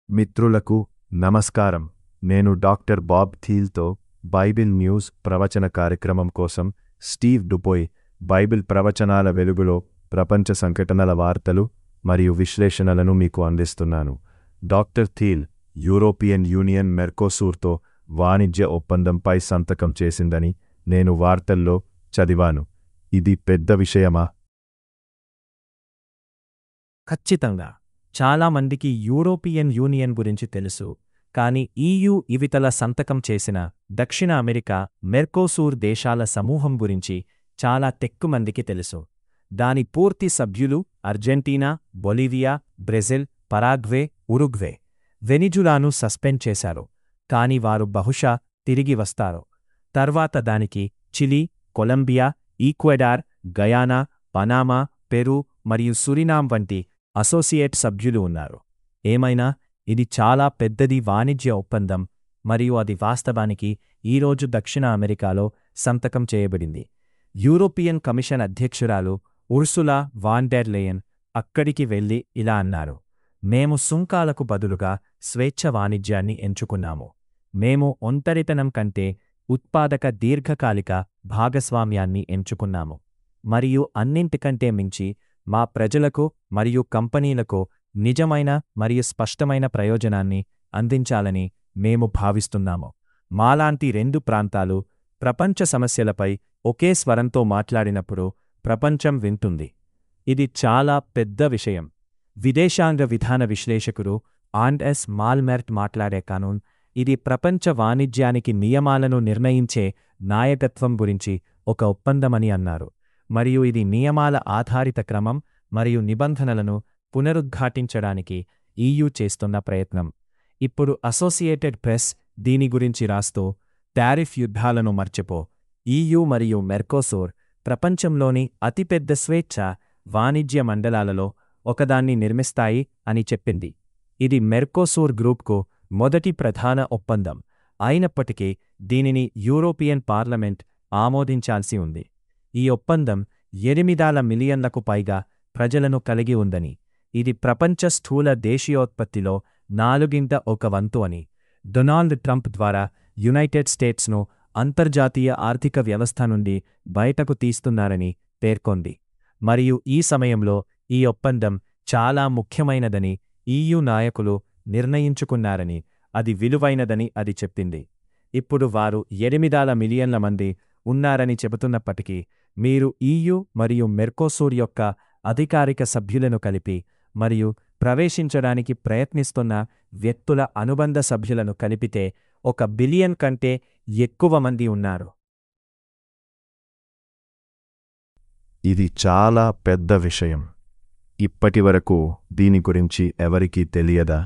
మిత్రులకు నమస్కారం నేను డాక్టర్ బాబ్ థీల్తో బైబిల్ న్యూస్ ప్రవచన కార్యక్రమం కోసం స్టీవ్ డుపోయ్ బైబిల్ ప్రవచనాల వెలుగులో ప్రపంచ సంఘటనల వార్తలు మరియు విశ్లేషణలను మీకు అందిస్తున్నాను డాక్టర్ థీల్ యూరోపియన్ యూనియన్ మెర్కోసూర్తో వాణిజ్య ఒప్పందంపై సంతకం చేసిందని నేను వార్తల్లో చదివాను ఇది పెద్ద విషయమా ఖచ్చితంగా చాలామందికి యూరోపియన్ యూనియన్ గురించి తెలుసు కాని ఈయూ ఇవితల సంతకం చేసిన దక్షిణ అమెరికా మెర్కోసూర్ దేశాల సమూహం గురించి చాలా తెక్కుమందికి తెలుసు దాని పూర్తి సభ్యులు Argentina Bolivia Brazil Paraguay Uruguay వెనిజులాను సస్పెండ్ చేశారు కాని వారు బహుశా తిరిగి వస్తారు తర్వాత దానికి Chile Colombia Ecuador Guyana Panama Peru మరియు సురినామ్ వంటి అసోసియేట్ సభ్యులు ఉన్నారు ఏమైనా ఇది చాలా పెద్దది వాణిజ్య ఒప్పందం మరియు అది వాస్తవానికి ఈరోజు దక్షిణ అమెరికాలో సంతకం చేయబడింది యూరోపియన్ కమిషన్ అధ్యక్షురాలు ఉర్సులా వాండెర్ లేయన్ అక్కడికి వెళ్లి ఇలా అన్నారు మేము సుంకాలకు బదులుగా స్వేచ్ఛ వాణిజ్యాన్ని ఎంచుకున్నాము మేము ఒంటరితనం కంటే ఉత్పాదక దీర్ఘకాలిక భాగస్వామ్యాన్ని ఎంచుకున్నాము మరియు అన్నింటికంటే మించి మా ప్రజలకు మరియు కంపెనీలకు నిజమైన మరియు స్పష్టమైన ప్రయోజనాన్ని అందించాలని మేము భావిస్తున్నాము మాలాంటి రెండు ప్రాంతాలు ప్రపంచ సమస్యలపై ఒకే స్వరంతో మాట్లాడినప్పుడు ప్రపంచం వింటుంది ఇది చాలా పెద్ద విషయం విదేశాంగ విధాన విశ్లేషకుడు ఆండ్ ఎస్ మాల్మెర్ట్ మాట్లాడే కానూన్ ఇది ప్రపంచ వాణిజ్యానికి నియమాలను నిర్ణయించే నాయకత్వం గురించి ఒక ఒప్పందమని అన్నారు మరియు ఇది నియమాల ఆధారిత క్రమం మరియు నిబంధనలను పునరుద్ఘాటించడానికి ఈయూ చేస్తున్న ప్రయత్నం ఇప్పుడు అసోసియేటెడ్ ప్రెస్ దీని గురించి రాస్తూ టారిఫ్ యుద్ధాలను మర్చిపో ఈయూ మరియు మెర్కోసోర్ ప్రపంచంలోని అతిపెద్ద స్వేచ్ఛ వాణిజ్య మండలాలలో ఒకదాన్ని నిర్మిస్తాయి అని చెప్పింది ఇది మెర్కోసూర్ గ్రూప్కు మొదటి ప్రధాన ఒప్పందం అయినప్పటికీ దీనిని యూరోపియన్ పార్లమెంట్ ఆమోదించాల్సి ఉంది ఈ ఒప్పందం ఎనిమిదాల మిలియన్లకు పైగా ప్రజలను కలిగి ఉందని ఇది ప్రపంచ స్థూల దేశీయోత్పత్తిలో నాలుగింట ఒక వంతు అని డొనాల్డ్ ట్రంప్ ద్వారా యునైటెడ్ స్టేట్స్ను అంతర్జాతీయ ఆర్థిక వ్యవస్థ నుండి బయటకు తీస్తున్నారని పేర్కొంది మరియు ఈ సమయంలో ఈ ఒప్పందం చాలా ముఖ్యమైనదని ఈయూ నాయకులు నిర్ణయించుకున్నారని అది విలువైనదని అది చెప్పింది ఇప్పుడు వారు ఎనిమిదాల మిలియన్ల మంది ఉన్నారని చెబుతున్నప్పటికీ మీరు ఈయూ మరియు మెర్కోసూర్ యొక్క అధికారిక సభ్యులను కలిపి మరియు ప్రవేశించడానికి ప్రయత్నిస్తున్న వ్యక్తుల అనుబంధ సభ్యులను కలిపితే ఒక బిలియన్ కంటే ఎక్కువ మంది ఉన్నారు ఇది చాలా పెద్ద విషయం ఇప్పటివరకు దీని గురించి ఎవరికీ తెలియదా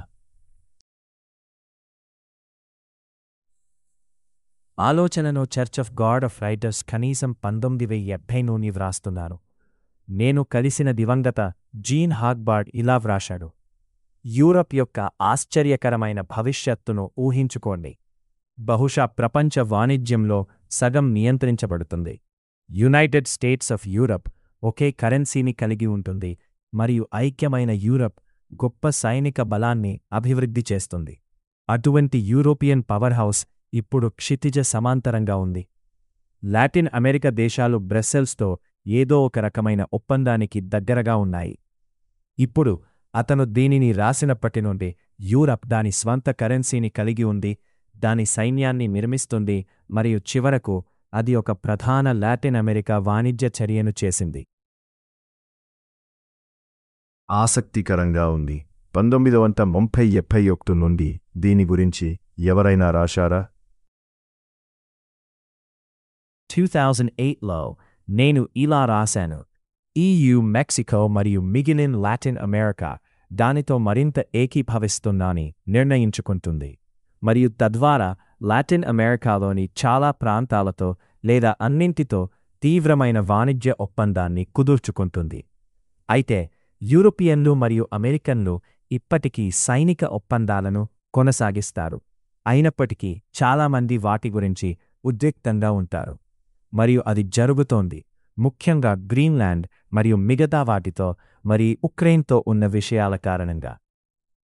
ఆలోచనను church of God of writers కనీసం పంతొమ్మిది వెయ్యి ఎబ్బై నూని వ్రాస్తున్నారు నేను కలిసిన దివంగత జీన్ హాగ్బార్డ్ ఇలా వ్రాశాడు యూరప్ యొక్క ఆశ్చర్యకరమైన భవిష్యత్తును ఊహించుకోండి బహుశా ప్రపంచ వాణిజ్యంలో సగం నియంత్రించబడుతుంది యునైటెడ్ స్టేట్స్ ఆఫ్ యూరప్ ఒకే కరెన్సీని కలిగి ఉంటుంది మరియు ఐక్యమైన యూరప్ గొప్ప సైనిక బలాన్ని అభివృద్ధి చేస్తుంది అటువంటి యూరోపియన్ పవర్ హౌస్ ఇప్పుడు క్షితిజ సమాంతరంగా ఉంది లాటిన్ అమెరికా దేశాలు బ్రస్సెల్స్తో ఏదో ఒక రకమైన ఒప్పందానికి దగ్గరగా ఉన్నాయి ఇప్పుడు అతను దీనిని రాసినప్పటి నుండి యూరప్ దాని స్వంత కరెన్సీని కలిగి ఉంది దాని సైన్యాన్ని నిర్మిస్తుంది మరియు చివరకు అది ఒక ప్రధాన లాటిన్ అమెరికా వాణిజ్య చర్యను చేసింది ఆసక్తికరంగా ఉంది పంతొమ్మిది వంద ముప్పై ఎప్పై ఒకటి నుండి దీని గురించి ఎవరైనా రాశారా 2008లో నేను ఇలా రాశాను ఈయూ మెక్సికో మరియు మిగిలిన లాటిన్ అమెరికా దానితో మరింత ఏకీభవిస్తున్నాని నిర్ణయించుకుంటుంది మరియు తద్వారా లాటిన్ అమెరికాలోని చాలా ప్రాంతాలతో లేదా అన్నింటితో తీవ్రమైన వాణిజ్య ఒప్పందాన్ని కుదుర్చుకుంటుంది అయితే యూరోపియన్లు మరియు అమెరికన్లు ఇప్పటికీ సైనిక ఒప్పందాలను కొనసాగిస్తారు అయినప్పటికీ చాలామంది వాటి గురించి ఉద్రిక్తంగా ఉంటారు మరియు అది జరుగుతోంది ముఖ్యంగా గ్రీన్లాండ్ మరియు మిగతా వాటితో మరి ఉక్రెయిన్తో ఉన్న విషయాల కారణంగా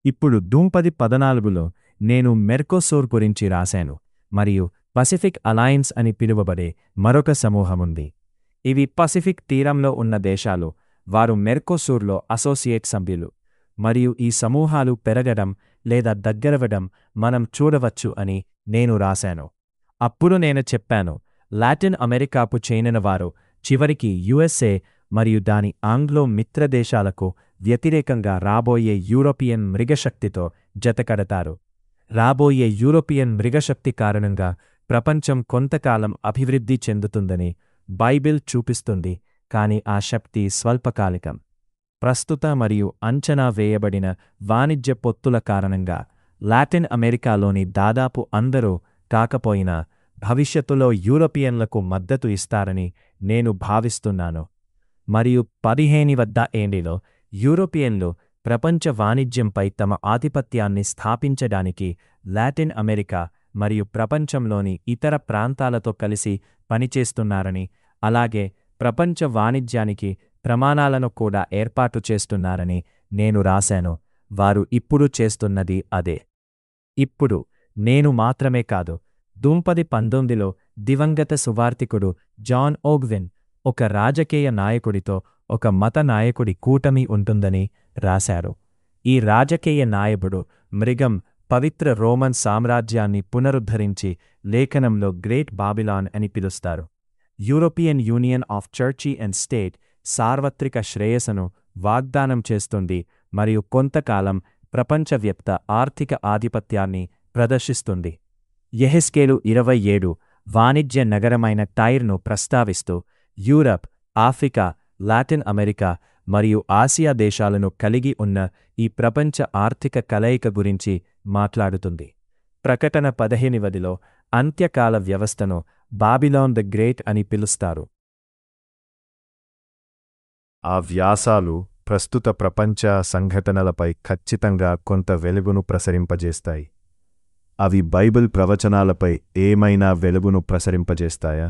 ఇప్పుడు దూంపది పదనాలుగులో నేను మెర్కోసోర్ గురించి రాశాను మరియు పసిఫిక్ అలయన్స్ అని పిలువబడే మరొక సమూహముంది ఇవి పసిఫిక్ తీరంలో ఉన్న దేశాలు వారు మెర్కోసూర్లో అసోసియేట్ సభ్యులు మరియు ఈ సమూహాలు పెరగడం లేదా దగ్గరవడం మనం చూడవచ్చు అని నేను రాశాను అప్పుడు నేను చెప్పాను లాటిన్ అమెరికాకు చెందిన వారు చివరికి యుఎస్ఏ మరియు దాని ఆంగ్లో మిత్రదేశాలకు వ్యతిరేకంగా రాబోయే యూరోపియన్ మృగశక్తితో జతకడతారు రాబోయే యూరోపియన్ మృగశక్తి కారణంగా ప్రపంచం కొంతకాలం అభివృద్ధి చెందుతుందని బైబిల్ చూపిస్తుంది కాని ఆ శక్తి స్వల్పకాలికం ప్రస్తుత మరియు అంచనా వేయబడిన వాణిజ్య పొత్తుల కారణంగా లాటిన్ అమెరికాలోని దాదాపు అందరూ కాకపోయినా భవిష్యత్తులో యూరోపియన్లకు మద్దతు ఇస్తారని నేను భావిస్తున్నాను మరియు పదిహేని వద్ద ఏండిలో యూరోపియన్లు ప్రపంచ వాణిజ్యంపై తమ ఆధిపత్యాన్ని స్థాపించడానికి లాటిన్ అమెరికా మరియు ప్రపంచంలోని ఇతర ప్రాంతాలతో కలిసి పనిచేస్తున్నారని అలాగే ప్రపంచ వాణిజ్యానికి ప్రమాణాలను కూడా ఏర్పాటు చేస్తున్నారని నేను రాశాను వారు ఇప్పుడు చేస్తున్నది అదే ఇప్పుడు నేను మాత్రమే కాదు దూంపది పంతొమ్మిదిలో దివంగత సువార్తికుడు జాన్ ఓగ్విన్ ఒక రాజకీయ నాయకుడితో ఒక మత నాయకుడి కూటమి ఉంటుందని రాశారు ఈ రాజకీయ నాయకుడు మృగం పవిత్ర రోమన్ సామ్రాజ్యాన్ని పునరుద్ధరించి లేఖనంలో గ్రేట్ బాబిలాన్ అని పిలుస్తారు European Union of church and state సార్వత్రిక శ్రేయస్సును వాగ్దానం చేస్తుంది మరియు కొంతకాలం ప్రపంచవ్యాప్త ఆర్థిక ఆధిపత్యాన్ని ప్రదర్శిస్తుంది యెహెస్కేలు ఇరవై ఏడు వాణిజ్య నగరమైన టైర్ను ప్రస్తావిస్తూ యూరప్ ఆఫ్రికా లాటిన్ అమెరికా మరియు ఆసియా దేశాలను కలిగి ఉన్న ఈ ప్రపంచ ఆర్థిక కలయిక గురించి మాట్లాడుతుంది ప్రకటన పదహేనివదిలో అంత్యకాల వ్యవస్థను బాబిలాన్ ద గ్రేట్ అని పిలుస్తారు ఆ వ్యాసాలు ప్రస్తుత ప్రపంచ సంఘటనలపై ఖచ్చితంగా కొంత వెలుగును ప్రసరింపజేస్తాయి అవి బైబిల్ ప్రవచనాలపై ఏమైనా వెలుగును ప్రసరింపజేస్తాయా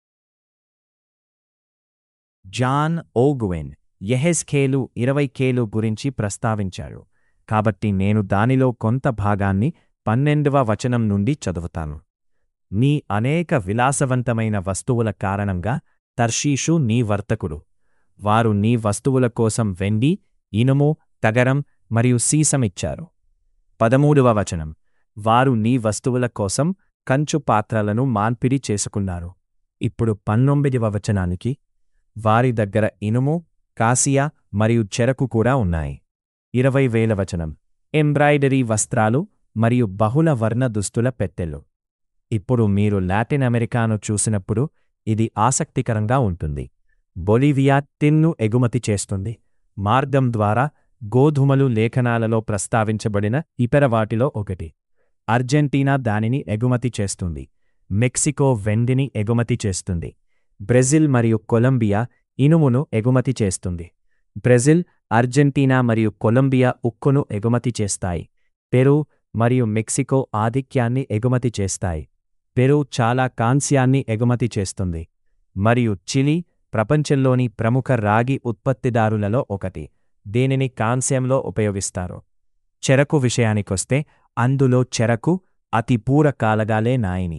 జాన్ ఓగువెన్ యెహెస్కేలు ఇరవై కేలు గురించి ప్రస్తావించారు కాబట్టి నేను దానిలో కొంత భాగాన్ని పన్నెండవ వచనం నుండి చదువుతాను నీ అనేక విలాసవంతమైన వస్తువుల కారణంగా తర్షీషు నీ వర్తకుడు వారు నీ వస్తువుల కోసం వెండి ఇనుము తగరం మరియు సీసమిచ్చారు పదమూడవ వచనం వారు నీ వస్తువుల కోసం కంచు పాత్రలను మాన్పిడి చేసుకున్నారు ఇప్పుడు పంతొమ్మిదవ వచనానికి వారి దగ్గర ఇనుము కాసియా మరియు చెరకు కూడా ఉన్నాయి ఇరవై వేల వచనం ఎంబ్రాయిడరీ వస్త్రాలు మరియు బహుళ వర్ణ దుస్తుల పెట్టెలు ఇప్పుడు మీరు లాటిన్ అమెరికాను చూసినప్పుడు ఇది ఆసక్తికరంగా ఉంటుంది బొలివియా టిన్ను ఎగుమతి చేస్తుంది మార్గం ద్వారా గోధుమలు లేఖనాలలో ప్రస్తావించబడిన ఇతర వాటిలో ఒకటి అర్జెంటీనా దానిని ఎగుమతి చేస్తుంది మెక్సికో వెండిని ఎగుమతి చేస్తుంది బ్రెజిల్ మరియు కొలంబియా ఇనుమును ఎగుమతి చేస్తుంది బ్రెజిల్ అర్జెంటీనా మరియు కొలంబియా ఉక్కును ఎగుమతి చేస్తాయి పెరు మరియు మెక్సికో ఆధిక్యాన్ని ఎగుమతి చేస్తాయి పెరు చాలా కాంస్యాన్ని ఎగుమతి చేస్తుంది మరియు చిలీ ప్రపంచంలోని ప్రముఖ రాగి ఉత్పత్తిదారులలో ఒకటి దీనిని కాంస్యంలో ఉపయోగిస్తారు చెరకు విషయానికొస్తే అందులో చెరకు అతి పూరకాలగాలే నాయని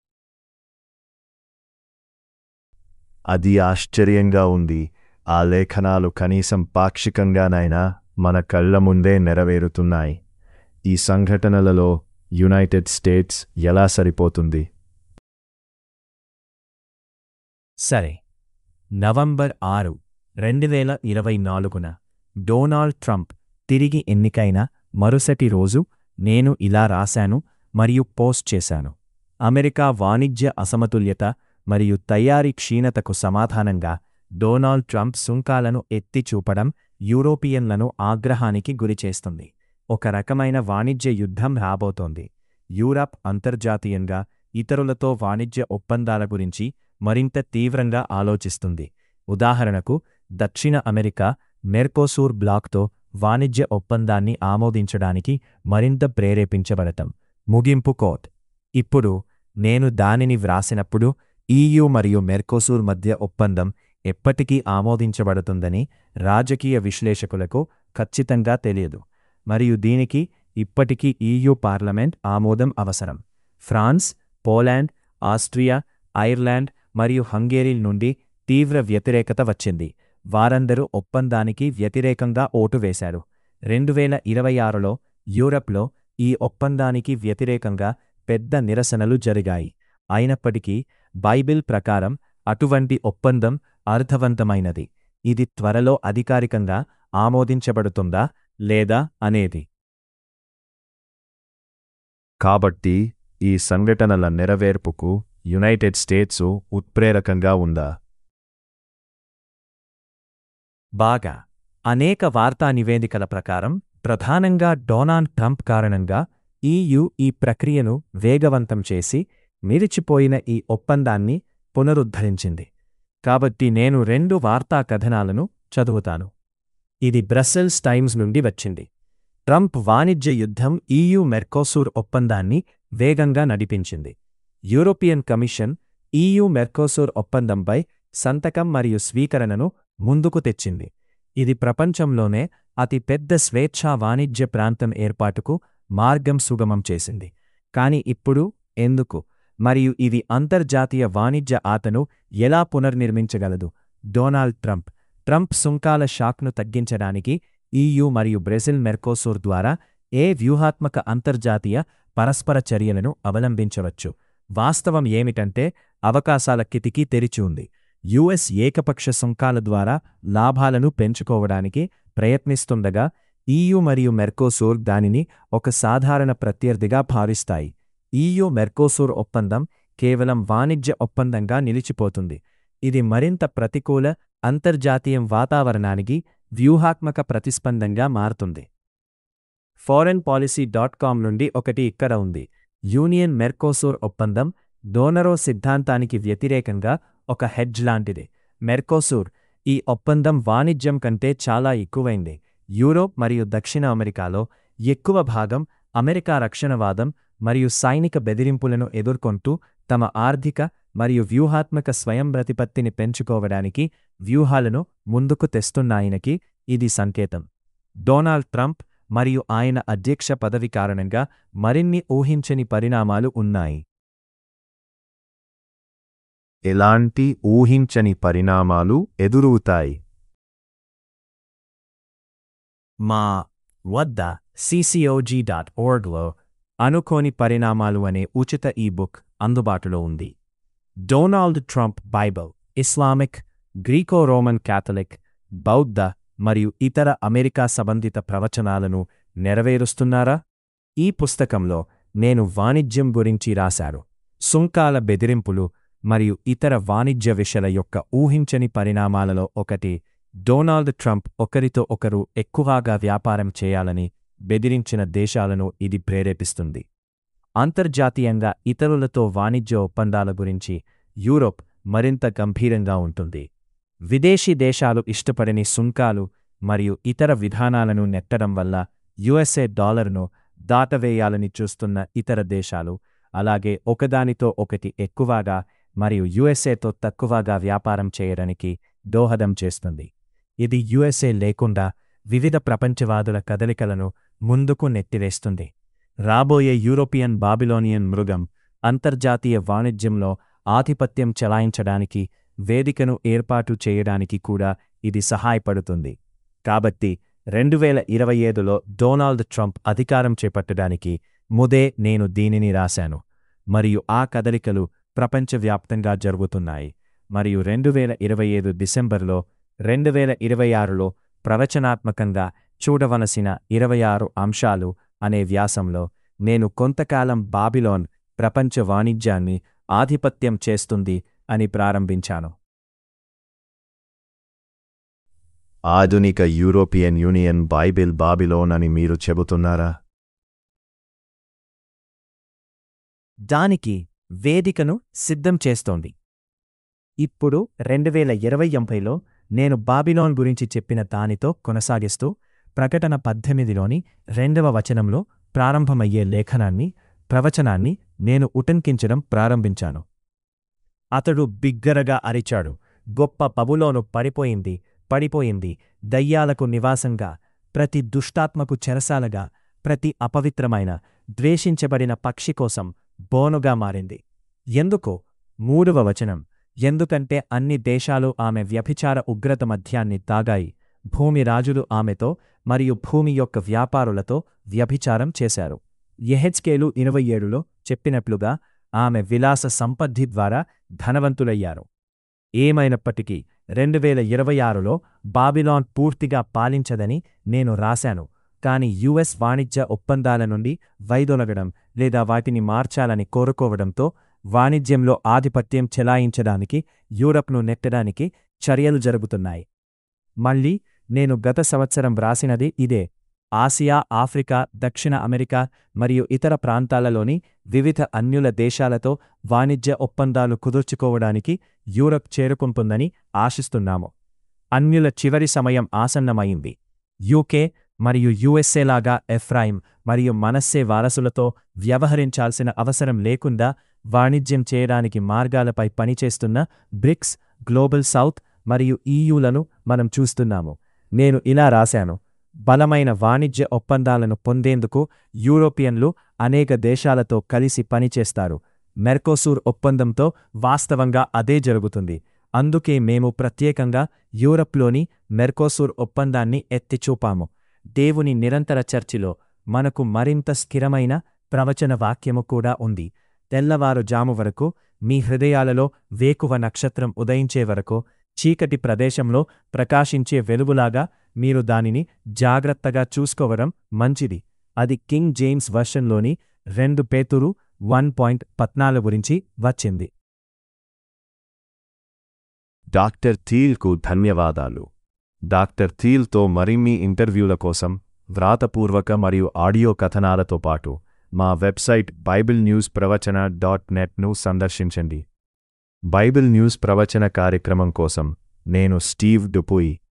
అది ఆశ్చర్యంగా ఉంది ఆ లేఖనాలు కనీసం పాక్షికంగానైనా మన కళ్ల ముందే నెరవేరుతున్నాయి ఈ సంఘటనలలో యునైటెడ్ స్టేట్స్ ఎలా సరిపోతుంది సరే నవంబర్ ఆరు రెండు వేల ఇరవై నాలుగున డొనాల్డ్ ట్రంప్ తిరిగి ఎన్నికైన మరుసటి రోజు నేను ఇలా రాశాను మరియు పోస్ట్ చేశాను అమెరికా వాణిజ్య అసమతుల్యత మరియు తయారీ క్షీణతకు సమాధానంగా డొనాల్డ్ ట్రంప్ సుంకాలను ఎత్తి చూపడం యూరోపియన్లను ఆగ్రహానికి గురిచేస్తుంది ఒక రకమైన వాణిజ్య యుద్ధం రాబోతోంది యూరప్ అంతర్జాతీయంగా ఇతరులతో వాణిజ్య ఒప్పందాల గురించి మరింత తీవ్రంగా ఆలోచిస్తుంది ఉదాహరణకు దక్షిణ అమెరికా మెర్కోసూర్ బ్లాక్తో వాణిజ్య ఒప్పందాన్ని ఆమోదించడానికి మరింత ప్రేరేపించబడటం ముగింపు కోట్ ఇప్పుడు నేను దానిని వ్రాసినప్పుడు ఈయూ మరియు మెర్కోసూర్ మధ్య ఒప్పందం ఎప్పటికీ ఆమోదించబడుతుందని రాజకీయ విశ్లేషకులకు ఖచ్చితంగా తెలియదు మరియు దీనికి ఇప్పటికీ ఈయూ పార్లమెంట్ ఆమోదం అవసరం ఫ్రాన్స్ పోలాండ్ ఆస్ట్రియా ఐర్లాండ్ మరియు హంగేరీ నుండి తీవ్ర వ్యతిరేకత వచ్చింది వారందరూ ఒప్పందానికి వ్యతిరేకంగా ఓటు వేశారు రెండు వేల ఇరవై ఆరులో యూరప్లో ఈ ఒప్పందానికి వ్యతిరేకంగా పెద్ద నిరసనలు జరిగాయి అయినప్పటికీ బైబిల్ ప్రకారం అటువంటి ఒప్పందం అర్థవంతమైనది ఇది త్వరలో అధికారికంగా ఆమోదించబడుతుందా లేదా అనేది కాబట్టి ఈ సంఘటనల నెరవేర్పుకు యునైటెడ్ స్టేట్సు ఉత్ప్రేరకంగా ఉందా బాగా అనేక వార్తా నివేదికల ప్రకారం ప్రధానంగా డొనాల్డ్ ట్రంప్ కారణంగా ఈయు ఈ ప్రక్రియను వేగవంతం చేసి నిలిచిపోయిన ఈ ఒప్పందాన్ని పునరుద్ధరించింది కాబట్టి నేను రెండు వార్తా కథనాలను చదువుతాను ఇది బ్రస్సెల్స్ టైమ్స్ నుండి వచ్చింది ట్రంప్ వాణిజ్య యుద్ధం ఈయు మెర్కోసూర్ ఒప్పందాన్ని వేగంగా నడిపించింది యూరోపియన్ కమిషన్ ఈయు మెర్కోసూర్ ఒప్పందంపై సంతకం మరియు స్వీకరణను ముందుకు తెచ్చింది ఇది ప్రపంచంలోనే అతి పెద్ద స్వేచ్ఛా వాణిజ్య ప్రాంతం ఏర్పాటుకు మార్గం సుగమం చేసింది కాని ఇప్పుడు ఎందుకు మరియు ఇది అంతర్జాతీయ వాణిజ్య ఆతను ఎలా పునర్నిర్మించగలదు డొనాల్డ్ ట్రంప్ ట్రంప్ సుంకాల షాక్ను తగ్గించడానికి ఈయూ మరియు బ్రెజిల్ మెర్కోసూర్ ద్వారా ఏ వ్యూహాత్మక అంతర్జాతీయ పరస్పర చర్యలను అవలంబించవచ్చు వాస్తవం ఏమిటంటే అవకాశాల కిటికీ తెరిచి ఉంది యుఎస్ ఏకపక్ష సుంకాల ద్వారా లాభాలను పెంచుకోవడానికి ప్రయత్నిస్తుండగా ఈయూ మరియు మెర్కోసూర్ దానిని ఒక సాధారణ ప్రత్యర్థిగా భావిస్తాయి ఈయూ మెర్కోసూర్ ఒప్పందం కేవలం వాణిజ్య ఒప్పందంగా నిలిచిపోతుంది ఇది మరింత ప్రతికూల అంతర్జాతీయం వాతావరణానికి వ్యూహాత్మక ప్రతిస్పందంగా మారుతుంది ఫారెన్ పాలసీ డాట్ కామ్ నుండి ఒకటి ఇక్కడ ఉంది యూనియన్ మెర్కోసూర్ ఒప్పందం డోనరో సిద్ధాంతానికి వ్యతిరేకంగా ఒక హెడ్జ్ లాంటిది మెర్కోసూర్ ఈ ఒప్పందం వాణిజ్యం కంటే చాలా ఎక్కువైంది యూరోప్ మరియు దక్షిణ అమెరికాలో ఎక్కువ భాగం అమెరికా రక్షణవాదం మరియు సైనిక బెదిరింపులను ఎదుర్కొంటూ తమ ఆర్థిక మరియు వ్యూహాత్మక స్వయం ప్రతిపత్తిని పెంచుకోవడానికి వ్యూహాలను ముందుకు తెస్తున్నాయనకి ఇది సంకేతం డొనాల్డ్ ట్రంప్ మరియు ఆయన అధ్యక్ష పదవి కారణంగా మరిన్ని ఊహించని పరిణామాలు ఉన్నాయి ఎలాంటి ఊహించని పరిణామాలు ఎదురవుతాయి మా వద్ద సిసిఓజీ డాట్ ఓర్గ్లో అనుకోని పరిణామాలు అనే ఉచిత ఈబుక్ అందుబాటులో ఉంది Donald Trump Bible Islamic Greco Roman Catholic బౌద్ధ మరియు ఇతర అమెరికా సంబంధిత ప్రవచనాలను నెరవేరుస్తున్నారా ఈ పుస్తకంలో నేను వాణిజ్యం గురించి రాశారు సుంకాల బెదిరింపులు మరియు ఇతర వాణిజ్య విషయాల యొక్క ఊహించని పరిణామాలలో ఒకటి డొనాల్డ్ ట్రంప్ ఒకరితో ఒకరు ఎక్కువగా వ్యాపారం చేయాలని బెదిరించిన దేశాలను ఇది ప్రేరేపిస్తుంది అంతర్జాతీయంగా ఇతరులతో వాణిజ్య ఒప్పందాల గురించి యూరోప్ మరింత గంభీరంగా ఉంటుంది విదేశీ దేశాలు ఇష్టపడని సుంకాలు మరియు ఇతర విధానాలను నెట్టడం వల్ల యుఎస్ఏ డాలర్ను దాటవేయాలని చూస్తున్న ఇతర దేశాలు అలాగే ఒకదానితో ఒకటి ఎక్కువగా మరియు యుఎస్ఏతో తక్కువగా వ్యాపారం చేయడానికి దోహదం చేస్తుంది ఇది యుఎస్ఏ లేకుండా వివిధ ప్రపంచవాదుల కదలికలను ముందుకు నెట్టివేస్తుంది రాబోయే యూరోపియన్ బాబిలోనియన్ మృగం అంతర్జాతీయ వాణిజ్యంలో ఆధిపత్యం చెలాయించడానికి వేదికను ఏర్పాటు చేయడానికి కూడా ఇది సహాయపడుతుంది కాబట్టి రెండు వేల ఇరవై ఏడులో డొనాల్డ్ ట్రంప్ అధికారం చేపట్టడానికి ముదే నేను దీనిని రాశాను మరియు ఆ కదలికలు ప్రపంచవ్యాప్తంగా జరుగుతున్నాయి మరియు రెండు వేల ఇరవై ఐదు డిసెంబర్లో రెండు వేల ఇరవై ఆరులో ప్రవచనాత్మకంగా చూడవలసిన ఇరవై ఆరు అంశాలు అనే వ్యాసంలో నేను కొంతకాలం బాబిలోన్ ప్రపంచ వాణిజ్యాన్ని ఆధిపత్యం చేస్తుంది అని ప్రారంభించాను ఆధునిక యూరోపియన్ యూనియన్ బైబిల్ బాబిలోన్ అని మీరు చెబుతున్నారా దానికి వేదికను సిద్ధం చేస్తోంది ఇప్పుడు రెండు వేల ఇరవై ఎంపైలో నేను బాబిలోన్ గురించి చెప్పిన దానితో కొనసాగిస్తూ ప్రకటన పద్దెనిమిదిలోని రెండవ వచనంలో ప్రారంభమయ్యే లేఖనాన్ని ప్రవచనాన్ని నేను ఉటంకించడం ప్రారంభించాను అతడు బిగ్గరగా అరిచాడు గొప్ప పబులోను పడిపోయింది పడిపోయింది దయ్యాలకు నివాసంగా ప్రతి దుష్టాత్మకు చెరసాలగా ప్రతి అపవిత్రమైన ద్వేషించబడిన పక్షి కోసం బోనుగా మారింది ఎందుకో మూడవ వచనం ఎందుకంటే అన్ని దేశాలు ఆమె వ్యభిచార ఉగ్రత మధ్యాన్ని తాగాయి భూమి రాజులు ఆమెతో మరియు భూమి యొక్క వ్యాపారులతో వ్యభిచారం చేశారు యెహెజ్కేలు ఇరవై ఏడులో చెప్పినట్లుగా ఆమె విలాస సంపద్ధి ద్వారా ధనవంతులయ్యారు ఏమైనప్పటికీ రెండు వేల ఇరవై ఆరులో బాబిలాన్ పూర్తిగా పాలించదని నేను రాశాను కాని యుఎస్ వాణిజ్య ఒప్పందాల నుండి వైదొలగడం లేదా వాటిని మార్చాలని కోరుకోవడంతో వాణిజ్యంలో ఆధిపత్యం చెలాయించడానికి యూరప్ను నెట్టడానికి చర్యలు జరుగుతున్నాయి మళ్ళీ నేను గత సంవత్సరం వ్రాసినది ఇదే ఆసియా ఆఫ్రికా దక్షిణ అమెరికా మరియు ఇతర ప్రాంతాలలోని వివిధ అన్యుల దేశాలతో వాణిజ్య ఒప్పందాలు కుదుర్చుకోవడానికి యూరప్ చేరుకుంటుందని ఆశిస్తున్నాము అన్యుల చివరి సమయం ఆసన్నమైంది యూకే మరియు యుఎస్ఏలాగా ఎఫ్రాయిం మరియు మనస్సే వారసులతో వ్యవహరించాల్సిన అవసరం లేకుండా వాణిజ్యం చేయడానికి మార్గాలపై పనిచేస్తున్న బ్రిక్స్ గ్లోబల్ సౌత్ మరియు ఈయూలను మనం చూస్తున్నాము నేను ఇలా రాశాను బలమైన వాణిజ్య ఒప్పందాలను పొందేందుకు యూరోపియన్లు అనేక దేశాలతో కలిసి పనిచేస్తారు మెర్కోసూర్ ఒప్పందంతో వాస్తవంగా అదే జరుగుతుంది అందుకే మేము ప్రత్యేకంగా యూరప్లోని మెర్కోసూర్ ఒప్పందాన్ని ఎత్తిచూపాము దేవుని నిరంతర చర్చిలో మనకు మరింత స్థిరమైన ప్రవచన వాక్యము కూడా ఉంది తెల్లవారుజాము వరకు మీ హృదయాలలో వేకువ నక్షత్రం ఉదయించే వరకు చీకటి ప్రదేశంలో ప్రకాశించే వెలుగులాగా మీరు దానిని జాగ్రత్తగా చూసుకోవడం మంచిది అది కింగ్ జేమ్స్ వర్షన్లోని రెండు పేతురు వన్ పాయింట్ పద్నాలుగు గురించి వచ్చింది డాక్టర్ థీల్కు ధన్యవాదాలు డాక్టర్ థీల్తో మరిన్ని ఇంటర్వ్యూల కోసం వ్రాతపూర్వక మరియు ఆడియో కథనాలతో పాటు మా వెబ్సైట్ బైబిల్ న్యూస్ ప్రవచన డాట్ నెట్ను సందర్శించండి బైబిల్ న్యూస్ ప్రవచన కార్యక్రమం కోసం నేను స్టీవ్ డుపుయి